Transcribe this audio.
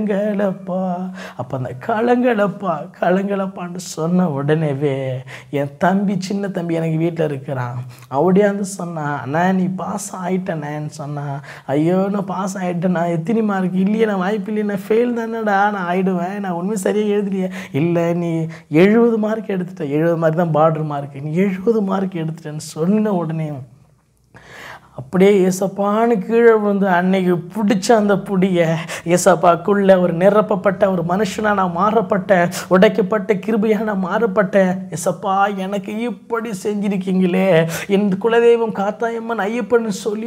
கலங்களப்பா அப்போ அந்த கலங்களப்பா கலங்களப்பான்னு சொன்ன உடனேவே என் தம்பி சின்ன தம்பி எனக்கு வீட்டில் இருக்கிறான் அப்படியாந்து சொன்னான் அண்ணா நீ பாஸ் ஆகிட்டேனேன்னு சொன்னான் ஐயோ நான் பாஸ் ஆகிட்டேன் நான் எத்தனை மார்க் இல்லையே நான் வாய்ப்பு இல்லையே நான் ஃபெயில் தானேடா நான் ஆயிடுவேன் நான் உண்மையும் சரியாக எழுதலையே இல்லை நீ எழுபது மார்க் எடுத்துட்ட எழுபது மார்க் தான் பார்டர் மார்க் நீ எழுபது மார்க் எடுத்துட்டேன்னு சொன்ன உடனே அப்படியே ஏசப்பான்னு கீழே விழுந்து அன்னைக்கு பிடிச்ச அந்த புடியை ஏசப்பாக்குள்ள ஒரு நிரப்பப்பட்ட ஒரு மனுஷனா நான் மாறப்பட்ட உடைக்கப்பட்ட கிருபையா நான் மாறப்பட்டேன் ஏசப்பா எனக்கு இப்படி செஞ்சிருக்கீங்களே என் குலதெய்வம் காத்தாயம்மன் ஐயப்பன் சொல்லி